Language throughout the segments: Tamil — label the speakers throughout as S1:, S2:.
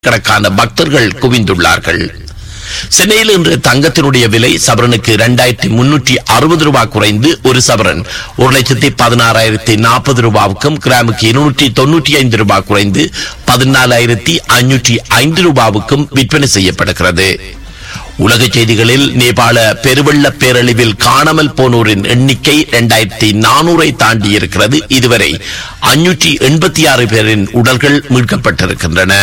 S1: கணக்கான பக்தர்கள் குவிந்துள்ளார்கள் சென்னையில் இன்று தங்கத்தினுடைய விலை சவரனுக்கு இரண்டாயிரத்தி முன்னூற்றி அறுபது ரூபாய் குறைந்து ஒரு சவரன் ஒரு லட்சத்தி பதினாறாயிரத்தி நாற்பது ரூபாவுக்கும் கிராமுக்கு இருநூற்றி தொன்னூற்றி ஐந்து ரூபாய் குறைந்து பதினாலாயிரத்தி ஐநூற்றி ஐந்து ரூபாவுக்கும் விற்பனை செய்யப்படுகிறது உலக செய்திகளில் நேபாள பெருவெள்ள பேரழிவில் காணாமல் போனோரின் எண்ணிக்கை இரண்டாயிரத்தி நானூறை தாண்டி இருக்கிறது இதுவரை அஞ்சூற்றி எண்பத்தி ஆறு பேரின் உடல்கள் மீட்கப்பட்டிருக்கின்றன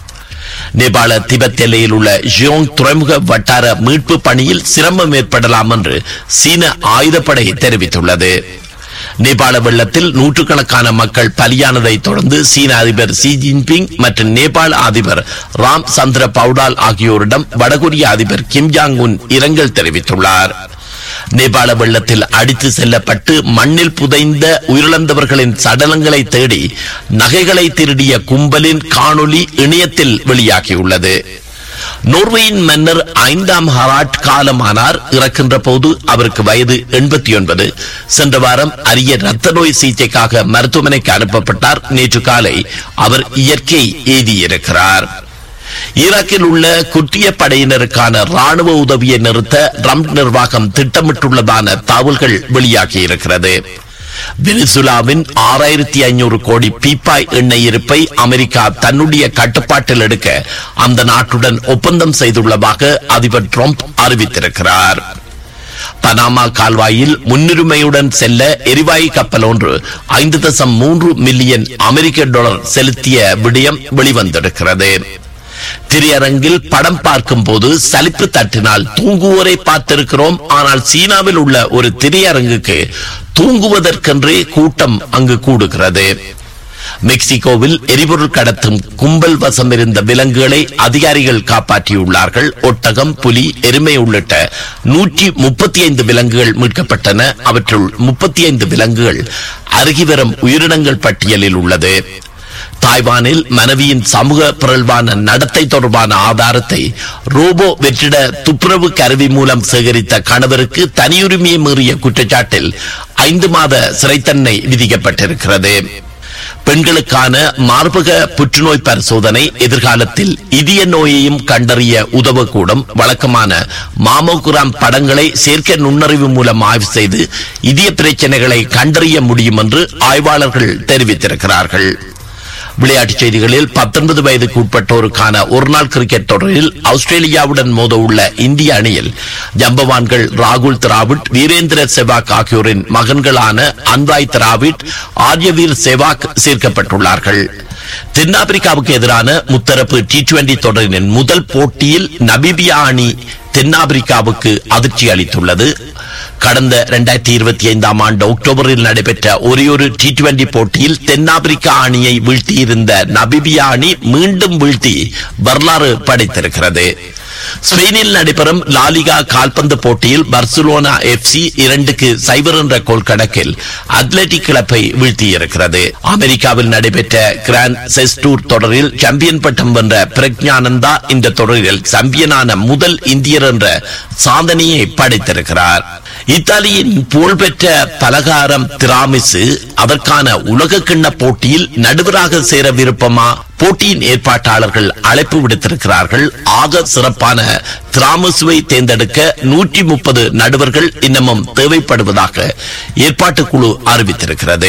S1: நேபாள திபெத் எல்லையில் உள்ள ஜியோங் துறைமுக வட்டார மீட்பு பணியில் சிரமம் ஏற்படலாம் என்று சீன ஆயுதப்படை தெரிவித்துள்ளது நேபாள வெள்ளத்தில் நூற்றுக்கணக்கான மக்கள் பலியானதை தொடர்ந்து சீன அதிபர் ஷி ஜின்பிங் மற்றும் நேபாள அதிபர் ராம் சந்திர பவுடால் ஆகியோரிடம் வடகொரிய அதிபர் கிம் ஜாங் உன் இரங்கல் தெரிவித்துள்ளார் நேபாள வெள்ளத்தில் அடித்து செல்லப்பட்டு மண்ணில் புதைந்த உயிரிழந்தவர்களின் சடலங்களை தேடி நகைகளை திருடிய கும்பலின் காணொளி இணையத்தில் வெளியாகியுள்ளது நோர்வேயின் மன்னர் ஐந்தாம் ஹராட் காலமானார் இறக்கின்ற போது அவருக்கு வயது எண்பத்தி ஒன்பது சென்ற வாரம் அரிய ரத்த நோய் சிகிச்சைக்காக மருத்துவமனைக்கு அனுப்பப்பட்டார் நேற்று காலை அவர் இயற்கை எய்தியிருக்கிறார் ஈராக்கில் உள்ள குட்டிய படையினருக்கான ராணுவ உதவியை நிறுத்த ட்ரம்ப் நிர்வாகம் திட்டமிட்டுள்ளதான தகவல்கள் வெளியாகியிருக்கிறது வெனிசுலாவின் ஆறாயிரத்தி ஐநூறு கோடி பீப்பாய் எண்ணெய் இருப்பை அமெரிக்கா தன்னுடைய கட்டுப்பாட்டில் எடுக்க அந்த நாட்டுடன் ஒப்பந்தம் செய்துள்ளதாக அதிபர் ட்ரம்ப் அறிவித்திருக்கிறார் பனாமா கால்வாயில் முன்னுரிமையுடன் செல்ல எரிவாயு கப்பல் ஒன்று ஐந்து தசம் மூன்று மில்லியன் அமெரிக்க டாலர் செலுத்திய விடயம் வெளிவந்திருக்கிறது திரையரங்கில் படம் பார்க்கும் போது சலிப்பு தட்டினால் தூங்குவோரை பார்த்திருக்கிறோம் ஆனால் சீனாவில் உள்ள ஒரு திரையரங்குக்கு தூங்குவதற்கென்றே கூட்டம் அங்கு கூடுகிறது மெக்சிகோவில் எரிபொருள் கடத்தும் கும்பல் வசம் இருந்த விலங்குகளை அதிகாரிகள் காப்பாற்றியுள்ளார்கள் ஒட்டகம் புலி எருமை உள்ளிட்ட நூற்றி முப்பத்தி ஐந்து விலங்குகள் மீட்கப்பட்டன அவற்றுள் முப்பத்தி ஐந்து விலங்குகள் அருகிவரும் உயிரினங்கள் பட்டியலில் உள்ளது தாய்வானில் மனைவியின் சமூக பிறழ்வான நடத்தை தொடர்பான ஆதாரத்தை ரோபோ வெற்றிட துப்புரவு கருவி மூலம் சேகரித்த கணவருக்கு தனியுரிமையை மீறிய குற்றச்சாட்டில் ஐந்து மாத சிறை தண்டனை விதிக்கப்பட்டிருக்கிறது பெண்களுக்கான மார்பக புற்றுநோய் பரிசோதனை எதிர்காலத்தில் இதய நோயையும் கண்டறிய உதவக்கூடும் வழக்கமான மாமோகிராம் படங்களை செயற்கை நுண்ணறிவு மூலம் ஆய்வு செய்து இதய பிரச்சனைகளை கண்டறிய முடியும் என்று ஆய்வாளர்கள் தெரிவித்திருக்கிறார்கள் விளையாட்டுச் செய்திகளில் பத்தொன்பது வயதுக்கு உட்பட்டோருக்கான ஒருநாள் கிரிக்கெட் தொடரில் ஆஸ்திரேலியாவுடன் மோத உள்ள இந்திய அணியில் ஜம்பவான்கள் ராகுல் திராவிட் வீரேந்திர செவாக் ஆகியோரின் மகன்களான அன்வாய் திராவிட் ஆர்யவீர் செவாக் சேர்க்கப்பட்டுள்ளார்கள் தென்னாப்பிரிக்காவுக்கு எதிரான முத்தரப்பு டி டுவெண்டி தொடரின் முதல் போட்டியில் நபிபியா அணி தென்னாப்பிரிக்காவுக்கு அதிர்ச்சி அளித்துள்ளது கடந்த இரண்டாயிரத்தி இருபத்தி ஐந்தாம் ஆண்டு அக்டோபரில் நடைபெற்ற ஒரே ஒரு டி டுவெண்டி போட்டியில் தென்னாப்பிரிக்கா அணியை வீழ்த்தியிருந்த நபிபியா அணி மீண்டும் வீழ்த்தி வரலாறு படைத்திருக்கிறது ஸ்பெயினில் நடைபெறும் லாலிகா கால்பந்து போட்டியில் பர்சுலோனா எஃப்சி இரண்டுக்கு சைபர் என்ற கோல் கணக்கில் அத்லெட்டிக் கிளப்பை வீழ்த்தியிருக்கிறது அமெரிக்காவில் நடைபெற்ற கிராண்ட் செஸ் டூர் தொடரில் சாம்பியன் பட்டம் வென்ற பிரக்ஞானந்தா இந்த தொடரில் சாம்பியனான முதல் இந்தியர் என்ற சாதனையை படைத்திருக்கிறார் இத்தாலியின் புகழ்பெற்ற பலகாரம் திராமிசு அதற்கான உலக கிண்ண போட்டியில் நடுவராக சேர விருப்பமா போட்டியின் ஏற்பாட்டாளர்கள் அழைப்பு விடுத்திருக்கிறார்கள் ஆக சிறப்பான திராமிசுவை தேர்ந்தெடுக்க நூற்றி முப்பது நடுவர்கள் இன்னமும் தேவைப்படுவதாக ஏற்பாட்டுக்குழு அறிவித்திருக்கிறது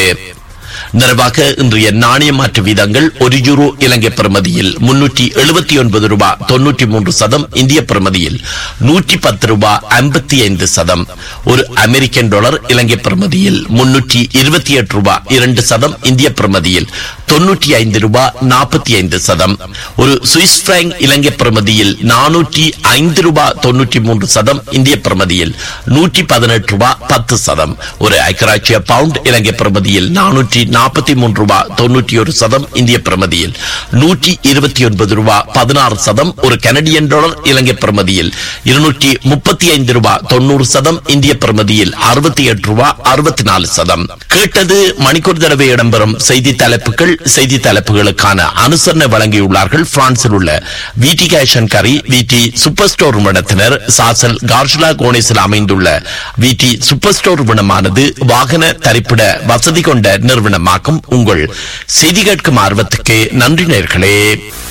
S1: நிறைவாக இன்றைய நாணய மாற்று வீதங்கள் ஒரு யூரோ இலங்கை பிரமதியில் முன்னூற்றி எழுபத்தி ஒன்பது ரூபாய் தொன்னூற்றி மூன்று சதம் இந்திய பிரமதியில் நூற்றி பத்து ரூபாய் ஐம்பத்தி ஐந்து சதம் ஒரு அமெரிக்கன் டாலர் இலங்கை பிரமதியில் முன்னூற்றி இருபத்தி எட்டு ரூபாய் இரண்டு சதம் இந்திய பிரமதியில் தொன்னூற்றி ஐந்து ரூபாய் நாற்பத்தி ஐந்து சதம் ஒரு சுவிஸ் பிராங்க் இலங்கை பிரமதியில் நானூற்றி ஐந்து ரூபாய் தொன்னூற்றி மூன்று சதம் இந்திய பிரமதியில் நூற்றி பதினெட்டு ரூபாய் பத்து சதம் ஒரு ஐக்கராட்சிய பவுண்ட் இலங்கை பிரமதியில் நானூற்றி நாற்பத்தி மூன்று ரூபாய் தொன்னூற்றி ஒரு சதம் இந்திய பிரமதியில் நூற்றி இருபத்தி ஒன்பது ரூபாய் பதினாறு சதம் ஒரு கனடியன் டாலர் இலங்கை பிரமதியில் இருநூற்றி முப்பத்தி ஐந்து ரூபாய் தொண்ணூறு சதம் இந்திய பிரமதியில் அறுபத்தி எட்டு ரூபாய் அறுபத்தி நாலு சதம் கேட்டது மணிக்கூர் தடவை இடம்பெறும் செய்தி தலைப்புகள் செய்தி தலைப்புகளுக்கான அனுசரணை வழங்கியுள்ளார்கள் பிரான்சில் உள்ள விடி கேஷன் கரி விடி சூப்பர் ஸ்டோர் நிறுவனத்தினர் சாசல் கார்ஷுலா கோனேஸில் அமைந்துள்ள விடி சூப்பர் ஸ்டோர் நிறுவனமானது வாகன தரிப்பிட வசதி கொண்ட நிறுவனமாகும் உங்கள் செய்தி கேட்கும் ஆர்வத்துக்கு நன்றி நேர்களே